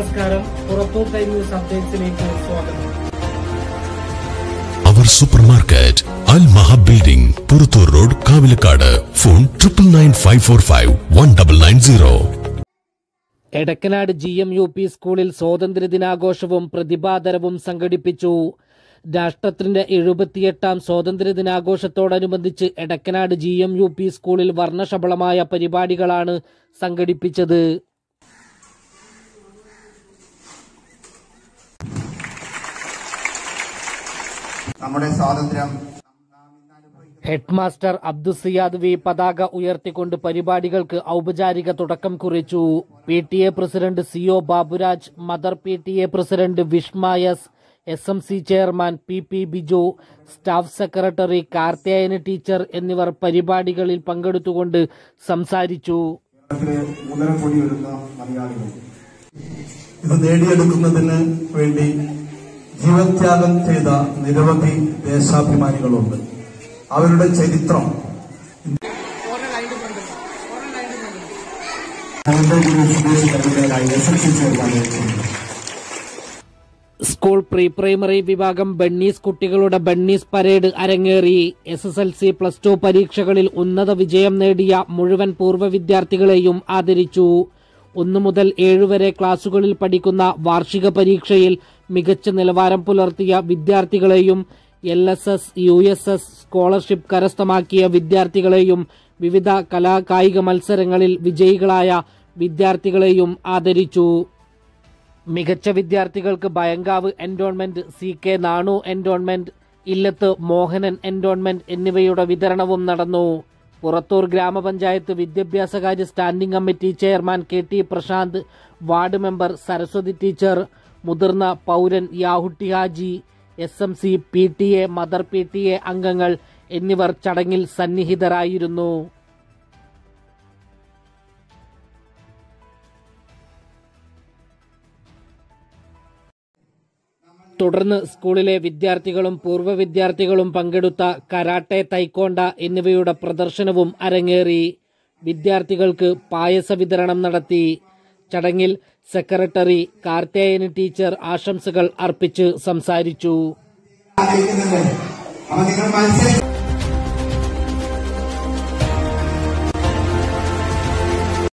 നമസ്കാരം Purathur time news അപ്ഡേറ്റ്സിലേക്ക് സ്വാഗതം അവർ super market Al Maha building Purathur road Kavilakkad phone triple nine five four five one double nine zero Edakkanad G M U P സ്കൂളിൽ സ്വാതന്ത്ര്യദിനാഘോഷവും പ്രതിഭാതരവും സംഘടിപ്പിച്ചു രാഷ്ട്രത്തിന്റെ എഴുപത്തിയെട്ടാം സ്വാതന്ത്ര്യദിനാഘോഷത്തോടനുബന്ധിച്ച് Edakkanad G M U P സ്കൂളിൽ വർണ്ണശബളമായ പരിപാടികളാണ് സംഘടിപ്പിച്ചത് നമ്മുടെ സ്വാതന്ത്ര്യം ഹെഡ്മാസ്റ്റർ അബ്ദുസിയാദ് വി പതാക ഉയർത്തിക്കൊണ്ട് പരിപാടികൾക്ക് ഔപചാരിക തുടക്കം കുറിച്ചു P T A president C O Baburaj mother P T A president Vishma S S M C chairman P P Biju staff secretary Karthyayani teacher എന്നിവർ പരിപാടികളിൽ പങ്കെടുത്തുകൊണ്ട് സംസാരിച്ചു കേരളത്തിലെ മുതലപ്പൊടി വരുന്ന മലയാളികൾ ഇത് നേടിയെടുക്കുന്നതിന് വേണ്ടി ജീവത്യാഗം ചെയ്ത നിരവധി ദേശാഭിമാനികളുണ്ട് അവരുടെ ചരിത്രം സ്കൂൾ പ്രീ പ്രൈമറി വിഭാഗം ബണ്ണീസ് കുട്ടികളുടെ ബണ്ണീസ് പരേഡ് അരങ്ങേറി S S L C plus two പരീക്ഷകളിൽ ഉന്നത വിജയം നേടിയ മുഴുവൻ പൂർവ്വ വിദ്യാർത്ഥികളെയും ആദരിച്ചു ഒന്നു മുതൽ ഏഴ് വരെ ക്ലാസുകളിൽ പഠിക്കുന്ന വാർഷിക പരീക്ഷയിൽ മികച്ച നിലവാരം പുലർത്തിയ വിദ്യാർത്ഥികളെയും L S S U S S scholarship കരസ്ഥമാക്കിയ വിദ്യാർത്ഥികളെയും വിവിധ കലാ കായിക മത്സരങ്ങളിൽ വിജയികളായ വിദ്യാർത്ഥികളെയും ആദരിച്ചു മികച്ച വിദ്യാർത്ഥികൾക്ക് Bhayankavu endowment C K Nanu endowment Illath Mohanan endowment എന്നിവയുടെ വിതരണവും നടന്നു പുറത്തൂർ ഗ്രാമപഞ്ചായത്ത് വിദ്യാഭ്യാസകാര്യ standing committee chairman K T Prashanth ward member Saraswathi teacher മുതിർന്ന പൗരൻ Yahutty Haji S M C P T A mother P T A അംഗങ്ങൾ എന്നിവർ ചടങ്ങിൽ സന്നിഹിതരായിരുന്നു തുടർന്ന് സ്കൂളിലെ വിദ്യാർത്ഥികളും പൂർവ്വ വിദ്യാർത്ഥികളും പങ്കെടുത്ത കരാട്ടെ തൈക്കോണ്ട എന്നിവയുടെ പ്രദർശനവും അരങ്ങേറി വിദ്യാർത്ഥികൾക്ക് പായസ വിതരണം നടത്തി ചടങ്ങിൽ സെക്രട്ടറി കാർത്തേയനി ടീച്ചർ ആശംസകൾ അർപ്പിച്ച് സംസാരിച്ചു ആഗ്രഹിക്കുന്നുണ്ട് അപ്പൊ നിങ്ങൾ മത്സരം